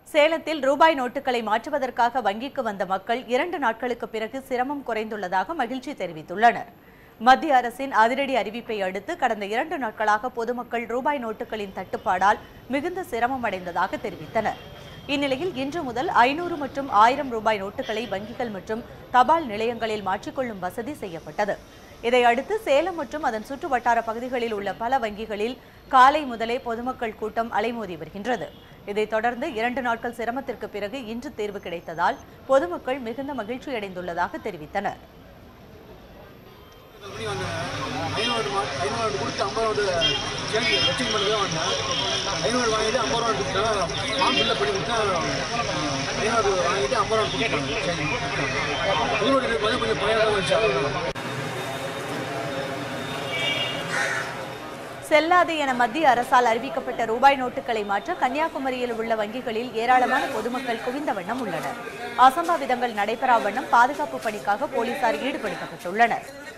சேலத்தில் ரூபாய் நோட்டுகளை மாற்றுவதற்காக வங்கிக்கு வந்த மக்கள் இரண்டு நாட்களுக்கு பிறகு சிரமம் குறைந்துள்ளதாக மகிழ்ச்சி தெரிவித்துள்ளனர் மத்திய அரசின் அதிரடி அறிவிப்பை அடுத்து கடந்த இரண்டு நாட்களாக பொதுமக்கள் ரூபாய் நோட்டுகளின் தட்டுப்பாடால் மிகுந்த சிரமம் அடைந்ததாக தெரிவித்தனர் இந்நிலையில் இன்று முதல் ஐநூறு மற்றும் ஆயிரம் ரூபாய் நோட்டுகளை வங்கிகள் மற்றும் தபால் நிலையங்களில் மாற்றிக்கொள்ளும் வசதி செய்யப்பட்டது இதையடுத்து சேலம் மற்றும் அதன் சுற்று வட்டார பகுதிகளில் உள்ள பல வங்கிகளில் காலை முதலே பொதுமக்கள் கூட்டம் அலைமோதி வருகின்றது இதைத் தொடர்ந்து இரண்டு நாட்கள் சிரமத்திற்கு பிறகு இன்று தேர்வு கிடைத்ததால் பொதுமக்கள் மிகுந்த மகிழ்ச்சியடைந்துள்ளதாக தெரிவித்தனர் பண்ணி வந்தேன் ஐநூறு மா ஐநூறு கொடுத்து ஐம்பது நோட்டு சேஞ்ச் எக்ஸ்சேஞ்ச் பண்ணி தான் வந்தேன் ஐநூறு வாங்கிட்டு ஐம்பது ரூபா கொடுத்தேன் ஃபார்ம் ஃபில்அப் பண்ணி கொடுத்தேன் ஐநூறு வாங்கிட்டு ஐம்பது ரூபா கொடுத்தேன் சேஞ்ச் ஐநூறு வந்து கொஞ்சம் பழைய வந்துச்சு செல்லாது என மத்திய அரசால் அறிவிக்கப்பட்ட ரூபாய் நோட்டுகளை மாற்ற கன்னியாகுமரியில் உள்ள வங்கிகளில் ஏராளமான பொதுமக்கள் குவிந்த வண்ணம் உள்ளனர் அசம்பாவிதங்கள் நடைபெறா வண்ணம் பாதுகாப்பு பணிக்காக போலீசார் ஈடுபடுத்தப்பட்டுள்ளனர்